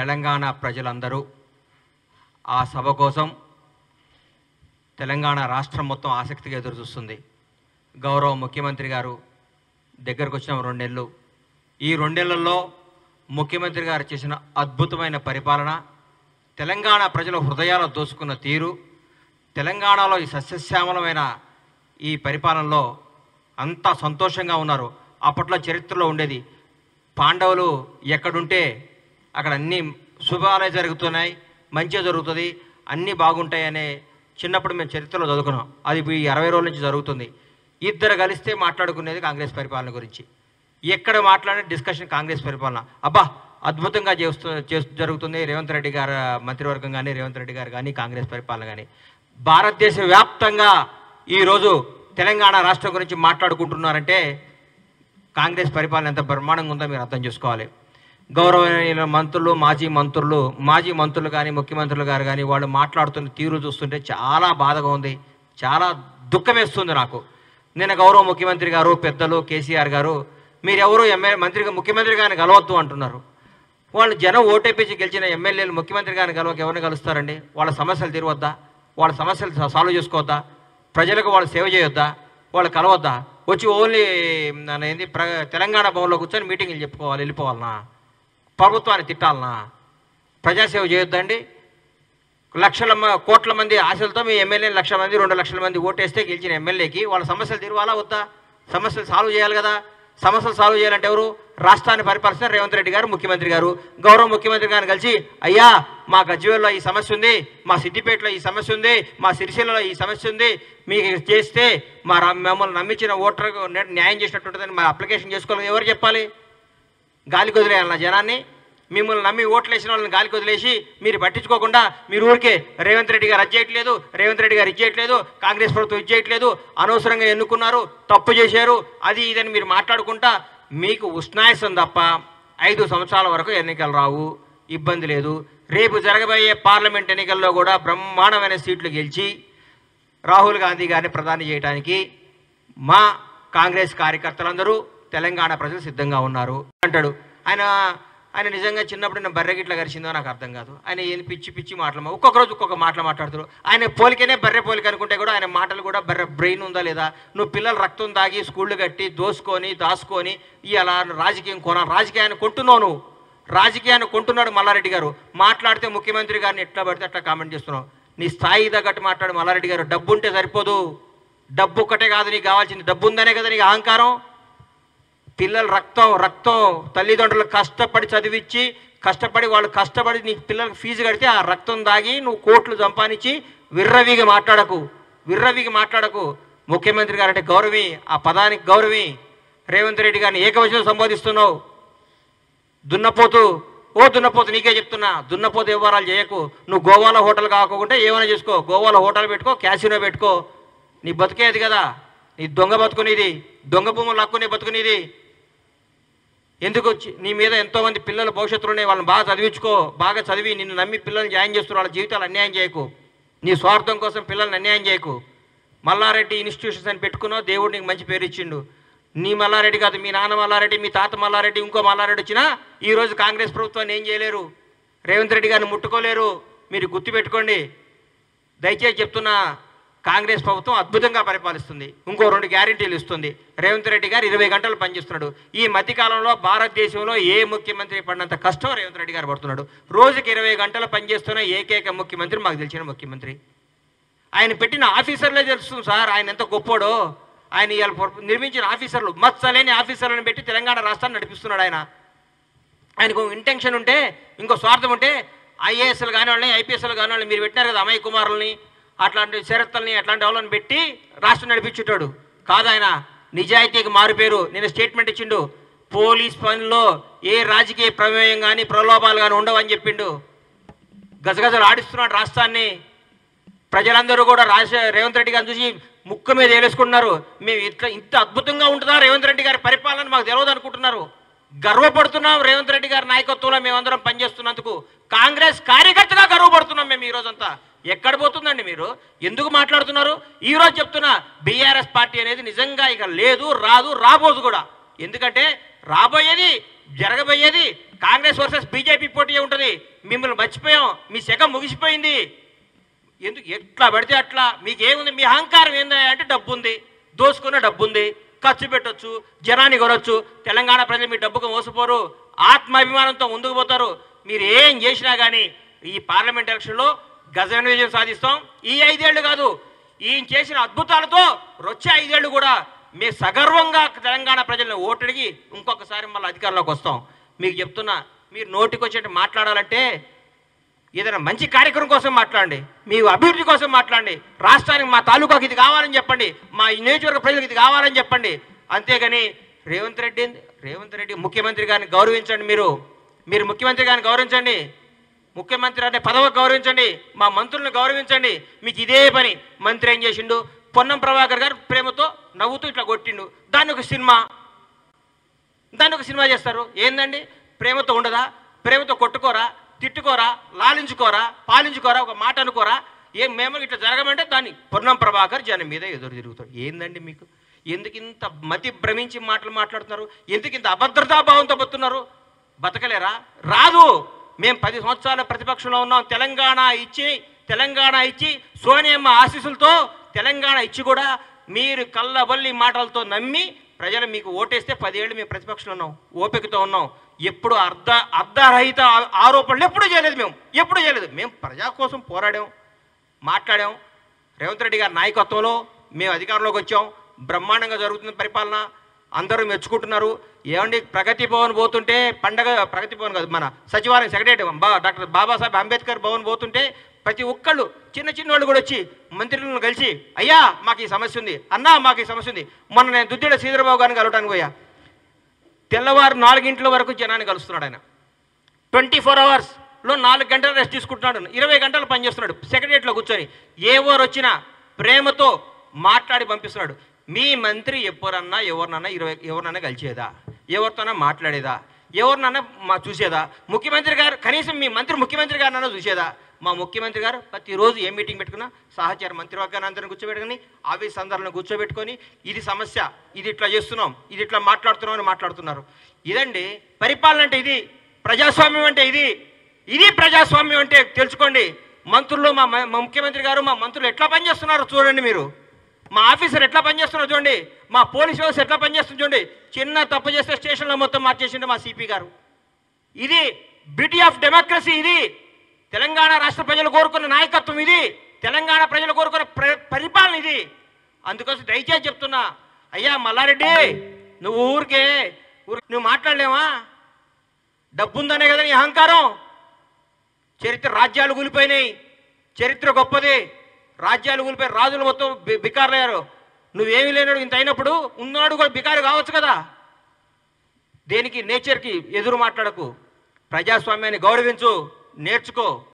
తెలంగాణ ప్రజలందరూ ఆ సభ కోసం తెలంగాణ రాష్ట్రం మొత్తం ఆసక్తిగా ఎదురు చూస్తుంది గౌరవ ముఖ్యమంత్రి గారు దగ్గరకు వచ్చిన రెండు నెలలు ఈ రెండేళ్లలో ముఖ్యమంత్రి గారు చేసిన అద్భుతమైన పరిపాలన తెలంగాణ ప్రజల హృదయాలు దోసుకున్న తీరు తెలంగాణలో ఈ సస్యశ్యామలమైన ఈ పరిపాలనలో అంతా సంతోషంగా ఉన్నారు అప్పట్లో చరిత్రలో ఉండేది పాండవులు ఎక్కడుంటే అక్కడ అన్ని శుభాలే జరుగుతున్నాయి మంచిగా జరుగుతుంది అన్నీ బాగుంటాయి అనే చిన్నప్పుడు మేము చరిత్రలో చదువుకున్నాం అది ఇప్పుడు ఈ అరవై రోజుల నుంచి జరుగుతుంది ఇద్దరు కలిస్తే మాట్లాడుకునేది కాంగ్రెస్ పరిపాలన గురించి ఎక్కడ మాట్లాడిన డిస్కషన్ కాంగ్రెస్ పరిపాలన అబ్బా అద్భుతంగా చేస్తూ చేస్తూ జరుగుతుంది రేవంత్ రెడ్డి గారు మంత్రివర్గం కానీ రేవంత్ రెడ్డి గారు కానీ కాంగ్రెస్ పరిపాలన కానీ భారతదేశ వ్యాప్తంగా ఈరోజు తెలంగాణ రాష్ట్రం గురించి మాట్లాడుకుంటున్నారంటే కాంగ్రెస్ పరిపాలన ఎంత బ్రహ్మాండంగా ఉందో మీరు అర్థం చేసుకోవాలి గౌరవనీయుల మంత్రులు మాజీ మంత్రులు మాజీ మంత్రులు కానీ ముఖ్యమంత్రులు గారు కానీ వాళ్ళు మాట్లాడుతున్న తీరు చూస్తుంటే చాలా బాధగా ఉంది చాలా దుఃఖమేస్తుంది నాకు నిన్న గౌరవ ముఖ్యమంత్రి గారు పెద్దలు కేసీఆర్ గారు మీరెవరు ఎమ్మెల్యే మంత్రిగా ముఖ్యమంత్రి గారిని కలవద్దు అంటున్నారు వాళ్ళు జనం ఓటేపించి గెలిచిన ఎమ్మెల్యేలు ముఖ్యమంత్రి గారిని కలవక ఎవరిని కలుస్తారండి వాళ్ళ సమస్యలు తీరవద్దా వాళ్ళ సమస్యలు సా- సాల్వ్ చేసుకోవద్దా ప్రజలకు వాళ్ళు సేవ చేయొద్దా వాళ్ళు కలవద్దా వచ్చి ఓన్లీ మన ఏంది ప్ర తెలంగాణ భవన్లో కూర్చొని మీటింగ్లు చెప్పుకోవాలి వెళ్ళిపోవాలనా ప్రభుత్వాన్ని తిట్టాలనా ప్రజాసేవ చేయొద్దండి లక్షల మ- కోట్ల మంది ఆశలతో మీ ఎమ్మెల్యే లక్ష మంది రెండు లక్షల మంది ఓటేస్తే గెలిచిన ఎమ్మెల్యేకి వాళ్ళ సమస్యలు తీరువాలా వద్దా సమస్యలు సాల్వ్ చేయాలి కదా సమస్యలు సాల్వ్ చేయాలంటే ఎవరు రాష్ట్రాన్ని పరిపాలిస్తున్న రేవంత్ రెడ్డి గారు ముఖ్యమంత్రి గారు గౌరవ ముఖ్యమంత్రి గారిని కలిసి అయ్యా మా గజ్వేల్లో ఈ సమస్య ఉంది మా సిద్దిపేటలో ఈ సమస్య ఉంది మా సిరిసిల్లలో ఈ సమస్య ఉంది మీకు ఇది చేస్తే మా రా- మిమ్మల్ని నమ్మించిన ఓటర్కు నే- న్యాయం చేసినట్టుంటుందని మా అప్లికేషన్ చేసుకోవాలి ఎవరు చెప్పాలి గాలికి వదిలేయాలన్న జనాన్ని మిమ్మల్ని నమ్మి ఓట్లు వేసిన వాళ్ళని గాలికి వదిలేసి మీరు పట్టించుకోకుండా మీరు ఊరికే రేవంత్ రెడ్డి గారు అది చేయట్లేదు రేవంత్ రెడ్డి గారు ఇది చేయట్లేదు కాంగ్రెస్ ప్రభుత్వం ఇది చేయట్లేదు అనవసరంగా ఎన్నుకున్నారు తప్పు చేశారు అది ఇదని మీరు మాట్లాడుకుంటా మీకు ఉష్ణాయసం తప్ప ఐదు సంవత్సరాల వరకు ఎన్నికలు రావు ఇబ్బంది లేదు రేపు జరగబోయే పార్లమెంట్ ఎన్నికల్లో కూడా బ్రహ్మాండమైన సీట్లు గెలిచి రాహుల్ గాంధీ గారిని ప్రధాని చేయడానికి మా కాంగ్రెస్ కార్యకర్తలందరూ తెలంగాణ ప్రజలు సిద్ధంగా ఉన్నారు అంటాడు ఆయన ఆయన నిజంగా చిన్నప్పుడు నేను బర్రె గిట్ల గరిచిందో నాకు అర్థం కాదు ఆయన ఏం పిచ్చి పిచ్చి మాటలు మా- ఒక్కొక్క రోజు ఒక్కొక్క మాటలు మాట్లాడుతారు ఆయన పోలికనే బర్రె పోలిక అనుకుంటే కూడా ఆయన మాటలు కూడా బర్రె బ్రెయిన్ ఉందా లేదా నువ్వు పిల్లలు రక్తం దాగి స్కూళ్ళు కట్టి దోసుకొని దాచుకొని ఇలా రాజకీయం కొన రాజకీయాన్ని కొంటున్నావు నువ్వు రాజకీయాన్ని కొంటున్నాడు మల్లారెడ్డి గారు మాట్లాడితే ముఖ్యమంత్రి గారిని ఎట్లా పడితే అట్లా కామెంట్ చేస్తున్నావు నీ స్థాయి తగ్గట్టు మాట్లాడు మల్లారెడ్డి గారు డబ్బు ఉంటే సరిపోదు డబ్బు ఒక్కటే కాదు నీకు కావాల్సింది డబ్బు ఉందనే కదా నీకు అహంకారం పిల్లల రక్తం రక్తం తల్లిదండ్రులు కష్టపడి చదివించి కష్టపడి వాళ్ళు కష్టపడి నీ పిల్లలకు ఫీజు కడితే ఆ రక్తం దాగి నువ్వు కోట్లు సంపాదించి విర్రవిగి మాట్లాడకు విర్రవిగి మాట్లాడకు ముఖ్యమంత్రి గారు అంటే గౌరవి ఆ పదానికి గౌరవి రేవంత్ రెడ్డి గారిని ఏకవచనం సంబోధిస్తున్నావు దున్నపోతు ఓ దున్నపోతు నీకే చెప్తున్నా దున్నపోతు వ్యవహారాలు చేయకు నువ్వు గోవాలో హోటల్ కాకుండా ఏమైనా చేసుకో గోవాలో హోటల్ పెట్టుకో క్యాసినో పెట్టుకో నీ బతికేది కదా నీ దొంగ బతుకునేది దొంగ భూములు లాక్కునే బతుకునేది ఎందుకు వచ్చి- నీ మీద ఎంతోమంది పిల్లల భవిష్యత్తులో ఉన్నాయి వాళ్ళని బాగా చదివించుకో బాగా చదివి నిన్ను నమ్మి పిల్లల్ని జాయిన్ చేస్తున్నారు వాళ్ళ జీవితాలు అన్యాయం చేయకు నీ స్వార్థం కోసం పిల్లల్ని అన్యాయం చేయకు మల్లారెడ్డి ఇన్స్టిట్యూషన్స్ అని పెట్టుకున్నావు దేవుడు నీకు మంచి పేరు ఇచ్చిండు నీ మల్లారెడ్డి కాదు మీ నాన్న మల్లారెడ్డి మీ తాత మల్లారెడ్డి ఇంకో మల్లారెడ్డి వచ్చినా ఈరోజు కాంగ్రెస్ ప్రభుత్వాన్ని ఏం చేయలేరు రేవంత్ రెడ్డి గారిని ముట్టుకోలేరు మీరు గుర్తుపెట్టుకోండి దయచేసి చెప్తున్నా కాంగ్రెస్ ప్రభుత్వం అద్భుతంగా పరిపాలిస్తుంది ఇంకో రెండు గ్యారెంటీలు ఇస్తుంది రేవంత్ రెడ్డి గారు ఇరవై గంటలు పనిచేస్తున్నాడు ఈ మధ్యకాలంలో భారతదేశంలో ఏ ముఖ్యమంత్రి పడినంత కష్టం రేవంత్ రెడ్డి గారు పడుతున్నాడు రోజుకి ఇరవై గంటలు పనిచేస్తున్న ఏకైక ముఖ్యమంత్రి మాకు తెలిసిన ముఖ్యమంత్రి ఆయన పెట్టిన ఆఫీసర్లే తెలుస్తుంది సార్ ఆయన ఎంత గొప్పోడో ఆయన ఇవాళ పొర- నిర్మించిన ఆఫీసర్లు మత్సలేని ఆఫీసర్లను పెట్టి తెలంగాణ రాష్ట్రాన్ని నడిపిస్తున్నాడు ఆయన ఆయనకు ఇంటెన్షన్ ఉంటే ఇంకో స్వార్థం ఉంటే ఐఏఎస్లు కాని వాళ్ళని ఐపీఎస్లు కాని వాళ్ళని మీరు పెట్టినారు కదా అమయ్ కుమారుల్ని అట్లాంటి శరత్లని అట్లాంటి వాళ్ళని పెట్టి రాష్ట్రం నడిపించుటాడు కాదు ఆయన నిజాయితీకి మారుపేరు నేను స్టేట్మెంట్ ఇచ్చిండు పోలీస్ పనిలో ఏ రాజకీయ ప్రమేయం కానీ ప్రలోభాలు కానీ ఉండవని చెప్పిండు గజగజలు ఆడిస్తున్నాడు రాష్ట్రాన్ని ప్రజలందరూ కూడా రాజ రేవంత్ రెడ్డి గారిని చూసి ముక్కు మీద వేలేసుకుంటున్నారు మేము ఇట్లా ఇంత అద్భుతంగా ఉంటుందా రేవంత్ రెడ్డి గారి పరిపాలన మాకు తెలియదు అనుకుంటున్నారు గర్వపడుతున్నాం రేవంత్ రెడ్డి గారి నాయకత్వంలో మేమందరం పనిచేస్తున్నందుకు కాంగ్రెస్ కార్యకర్తగా గర్వపడుతున్నాం మేము ఈ రోజంతా ఎక్కడ పోతుందండి మీరు ఎందుకు మాట్లాడుతున్నారు ఈ రోజు చెప్తున్నా బీఆర్ఎస్ పార్టీ అనేది నిజంగా ఇక లేదు రాదు రాబోదు కూడా ఎందుకంటే రాబోయేది జరగబోయేది కాంగ్రెస్ వర్సెస్ బీజేపీ పోటీ ఉంటుంది మిమ్మల్ని మర్చిపోయాం మీ శకం ముగిసిపోయింది ఎందుకు ఎట్లా పడితే అట్లా మీకు ఏముంది మీ అహంకారం ఏందా అంటే డబ్బు ఉంది దోసుకున్న డబ్బు ఉంది ఖర్చు పెట్టొచ్చు జనాన్ని కొనొచ్చు తెలంగాణ ప్రజలు మీ డబ్బుకు మోసపోరు ఆత్మాభిమానంతో ముందుకు పోతారు మీరు ఏం చేసినా కానీ ఈ పార్లమెంట్ ఎలక్షన్లో గజన విజయం సాధిస్తాం ఈ ఐదేళ్లు కాదు ఈయన చేసిన అద్భుతాలతో వచ్చే ఐదేళ్లు కూడా మేము సగర్వంగా తెలంగాణ ప్రజలను ఓటడిగి ఇంకొకసారి మళ్ళీ అధికారంలోకి వస్తాం మీకు చెప్తున్నా మీరు నోటికి వచ్చేట్టు మాట్లాడాలంటే ఏదైనా మంచి కార్యక్రమం కోసం మాట్లాడండి మీ అభివృద్ధి కోసం మాట్లాడండి రాష్ట్రానికి మా తాలూకాకి ఇది కావాలని చెప్పండి మా ఈ నియోజకవర్గ ప్రజలకు ఇది కావాలని చెప్పండి అంతేగాని రేవంత్ రెడ్డి రేవంత్ రెడ్డి ముఖ్యమంత్రి గారిని గౌరవించండి మీరు మీరు ముఖ్యమంత్రి గారిని గౌరవించండి ముఖ్యమంత్రి అనే పదవి గౌరవించండి మా మంత్రులను గౌరవించండి మీకు ఇదే పని మంత్రి ఏం చేసిండు పొన్నం ప్రభాకర్ గారు ప్రేమతో నవ్వుతూ ఇట్లా కొట్టిండు దాన్ని ఒక సినిమా దాన్ని ఒక సినిమా చేస్తారు ఏందండి ప్రేమతో ఉండదా ప్రేమతో కొట్టుకోరా తిట్టుకోరా లాలించుకోరా పాలించుకోరా ఒక మాట అనుకోరా ఏం మేము ఇట్లా జరగమంటే దాన్ని పొన్నం ప్రభాకర్ జనం మీద ఎదురు తిరుగుతారు ఏందండి మీకు ఎందుకు ఇంత మతి భ్రమించి మాటలు మాట్లాడుతున్నారు ఎందుకు ఇంత అభద్రతాభావంతో బతున్నారు బతకలేరా రాదు మేము పది సంవత్సరాల ప్రతిపక్షంలో ఉన్నాం తెలంగాణ ఇచ్చి తెలంగాణ ఇచ్చి సోనియమ్మ ఆశీస్సులతో తెలంగాణ ఇచ్చి కూడా మీరు కళ్ళబల్లి మాటలతో నమ్మి ప్రజలు మీకు ఓటేస్తే పదేళ్ళు మేము ప్రతిపక్షంలో ఉన్నాం ఓపికతో ఉన్నాం ఎప్పుడు అర్ధ అర్ధరహిత ఆ- ఆరోపణలు ఎప్పుడు చేయలేదు మేము ఎప్పుడు చేయలేదు మేము ప్రజా కోసం పోరాడాం మాట్లాడాం రేవంత్ రెడ్డి గారి నాయకత్వంలో మేము అధికారంలోకి వచ్చాం బ్రహ్మాండంగా జరుగుతుంది పరిపాలన అందరూ మెచ్చుకుంటున్నారు ఏమండి ప్రగతి భవన్ పోతుంటే పండగ ప్రగతి భవన్ కాదు మన సచివాలయం సెక్రటరీ బా డాక్టర్ బాబాసాహెబ్ అంబేద్కర్ భవన్ పోతుంటే ప్రతి ఒక్కళ్ళు చిన్న చిన్న వాళ్ళు కూడా వచ్చి మంత్రులను కలిసి అయ్యా మాకు ఈ సమస్య ఉంది అన్నా మాకు ఈ సమస్య ఉంది మొన్న నేను దుద్దిడ శ్రీధరబాబు గారిని కలవటానికి పోయా తెల్లవారు నాలుగింట్ల వరకు జనాన్ని కలుస్తున్నాడు ఆయన ట్వంటీ ఫోర్ అవర్స్లో నాలుగు గంటలు రెస్ట్ తీసుకుంటున్నాడు ఇరవై గంటలు పనిచేస్తున్నాడు సెక్రటరియట్లో కూర్చొని ఏ ఊరు వచ్చినా ప్రేమతో మాట్లాడి పంపిస్తున్నాడు మీ మంత్రి ఎప్పుడన్నా ఎవరినన్నా ఇరవై ఎవరినన్నా కలిసేదా ఎవరితోనన్నా మాట్లాడేదా ఎవరినన్నా మా చూసేదా ముఖ్యమంత్రి గారు కనీసం మీ మంత్రి ముఖ్యమంత్రి గారినన్నా చూసేదా మా ముఖ్యమంత్రి గారు ప్రతిరోజు ఏ మీటింగ్ పెట్టుకున్నా సహచార మంత్రివర్గాన్ని అందరిని కూర్చోబెట్టుకుని ఆఫీస్ అందరిని కూర్చోబెట్టుకొని ఇది సమస్య ఇది ఇట్లా చేస్తున్నాం ఇది ఇట్లా మాట్లాడుతున్నాం అని మాట్లాడుతున్నారు ఇదండి పరిపాలన అంటే ఇది ప్రజాస్వామ్యం అంటే ఇది ఇది ప్రజాస్వామ్యం అంటే తెలుసుకోండి మంత్రులు మా మా ముఖ్యమంత్రి గారు మా మంత్రులు ఎట్లా పనిచేస్తున్నారో చూడండి మీరు మా ఆఫీసర్ ఎట్లా పనిచేస్తున్నారో చూడండి మా పోలీస్ వ్యవస్థ ఎట్లా పనిచేస్తుంది చూడండి చిన్న తప్పు చేస్తే స్టేషన్లో మొత్తం మార్చేసిండే మా సిపి గారు ఇది బ్యూటీ ఆఫ్ డెమోక్రసీ ఇది తెలంగాణ రాష్ట్ర ప్రజలు కోరుకున్న నాయకత్వం ఇది తెలంగాణ ప్రజలు కోరుకున్న ప్ర- పరిపాలన ఇది అందుకోసం దయచేసి చెప్తున్నా అయ్యా మల్లారెడ్డి నువ్వు ఊరికే ఊరి నువ్వు మాట్లాడలేవా డబ్బుందనే కదా నీ అహంకారం చరిత్ర రాజ్యాలు కూలిపోయినాయి చరిత్ర గొప్పది రాజ్యాలు కూలిపోయి రాజులు మొత్తం బి- బికారులయ్యారు నువ్వేమీ లేనాడు ఇంత అయినప్పుడు ఉన్నాడు కూడా బికారు కావచ్చు కదా దేనికి నేచర్కి ఎదురు మాట్లాడకు ప్రజాస్వామ్యాన్ని గౌరవించు నేర్చుకో